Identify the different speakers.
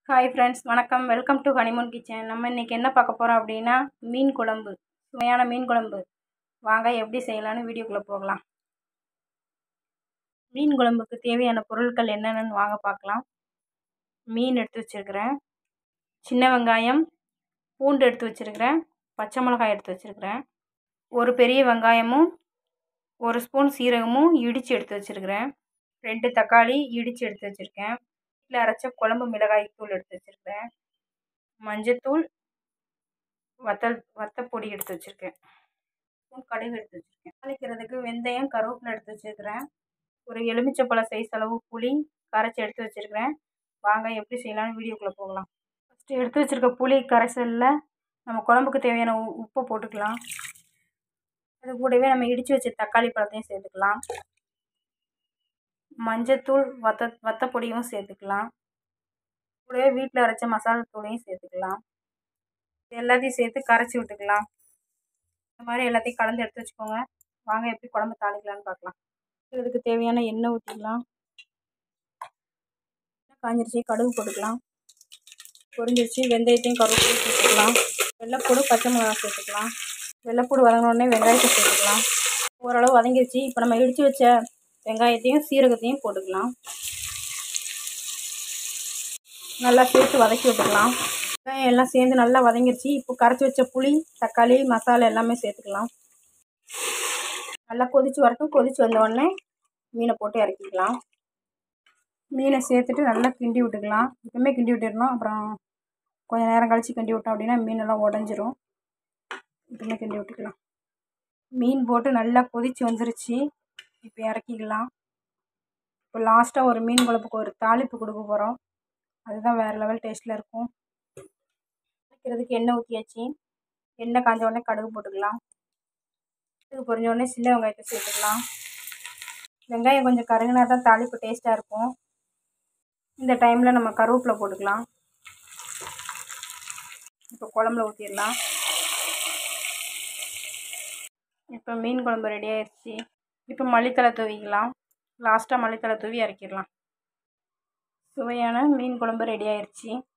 Speaker 1: hi friends வணக்கம் welcome to honeymoon kitchen நம்ம இன்றைக்கி என்ன பார்க்க போகிறோம் அப்படின்னா மீன் குழம்பு சுவையான மீன் குழம்பு வாங்க எப்படி செய்யலான்னு வீடியோக்குள்ளே போகலாம் மீன் குழம்புக்கு தேவையான பொருட்கள் என்னென்னு வாங்க பார்க்கலாம் மீன் எடுத்து வச்சுருக்கிறேன் சின்ன வெங்காயம் பூண்டு எடுத்து வச்சுருக்கிறேன் பச்சை மிளகாய் எடுத்து வச்சுருக்கிறேன் ஒரு பெரிய வெங்காயமும் ஒரு ஸ்பூன் சீரகமும் இடித்து எடுத்து வச்சுருக்கிறேன் ரெண்டு தக்காளி இடித்து எடுத்து வச்சுருக்கேன் வீட்டில் அரைச்ச குழம்பு மிளகாய் தூள் எடுத்து வச்சுருக்கேன் மஞ்சத்தூள் வத்தல் வத்தப்பொடி எடுத்து வச்சுருக்கேன் ஸ்பூன் கடுகு எடுத்து வச்சுருக்கேன் தாளிக்கிறதுக்கு வெந்தயம் கருவேப்பிலை எடுத்து வச்சுருக்கிறேன் ஒரு எலுமிச்சப்பழ சைஸ் அளவு புளி கரைச்சி எடுத்து வச்சுருக்கிறேன் வாங்க எப்படி செய்யலாம்னு வீடியோக்குள்ளே போகலாம் ஃபஸ்ட்டு எடுத்து வச்சுருக்க புளி கரைசலில் நம்ம குழம்புக்கு தேவையான உ உப்பை போட்டுக்கலாம் அது கூடவே நம்ம இடித்து வச்ச தக்காளி பழத்தையும் சேர்த்துக்கலாம் மஞ்சத்தூள் வத்த வத்தப்பொடியும் சேர்த்துக்கலாம் கூடவே வீட்டில் அரைச்ச மசாலா தூளையும் சேர்த்துக்கலாம் எல்லாத்தையும் சேர்த்து கரைச்சி விட்டுக்கலாம் இந்த மாதிரி எல்லாத்தையும் கலந்து எடுத்து வச்சுக்கோங்க வாங்க எப்படி குழம்பு தாளிக்கலான்னு பார்க்கலாம் இதுக்கு தேவையான எண்ணெய் ஊற்றிக்கலாம் காஞ்சிருச்சு கடுகு போட்டுக்கலாம் பொரிஞ்சிருச்சு வெந்தயத்தையும் கருவேப்பிலையும் சேர்த்துக்கலாம் வெள்ளைப்பூடு பச்சை மிளகா சேர்த்துக்கலாம் வெள்ளைப்பூடு வதங்கினோடனே வெங்காயத்தை சேர்த்துக்கலாம் ஓரளவு வதங்கிருச்சு இப்போ நம்ம இடித்து வச்ச வெங்காயத்தையும் சீரகத்தையும் போட்டுக்கலாம் நல்லா சேர்த்து வதக்கி விட்டுக்கலாம் வெங்காயம் எல்லாம் சேர்ந்து நல்லா வதங்கிருச்சு இப்போ கரைச்சி வச்ச புளி தக்காளி மசாலா எல்லாமே சேர்த்துக்கலாம் நல்லா கொதித்து வரட்டும் கொதித்து வந்தோடனே மீனை போட்டு இறக்கிக்கலாம் மீனை சேர்த்துட்டு நல்லா கிண்டி விட்டுக்கலாம் இப்போமே கிண்டி விட்டுடணும் அப்புறம் கொஞ்சம் நேரம் கழித்து கிண்டி விட்டோம் அப்படின்னா மீனெல்லாம் உடஞ்சிரும் இப்போமே கிண்டி விட்டுக்கலாம் மீன் போட்டு நல்லா கொதித்து வந்துருச்சு இப்போ இறக்கிக்கலாம் இப்போ லாஸ்ட்டாக ஒரு மீன் குழம்புக்கு ஒரு தாளிப்பு கொடுக்க போகிறோம் அதுதான் வேறு லெவல் டேஸ்ட்டில் இருக்கும் வைக்கிறதுக்கு எண்ணெய் ஊற்றியாச்சு எண்ணெய் காஞ்ச உடனே கடுகு போட்டுக்கலாம் கடுகு பொரிஞ்ச உடனே சின்ன வெங்காயத்தை சேர்த்துக்கலாம் வெங்காயம் கொஞ்சம் கருகினா தான் தாளிப்பு டேஸ்ட்டாக இருக்கும் இந்த டைமில் நம்ம கருவேப்பிலை போட்டுக்கலாம் இப்போ குழம்புல ஊற்றிடலாம் இப்போ மீன் குழம்பு ரெடி ஆயிடுச்சு இப்போ மல்லித்தலை தூவிக்கலாம் லாஸ்ட்டாக மல்லித்தலை தூவி இறக்கிடலாம் சுவையான மீன் குழம்பு ரெடி ஆயிடுச்சு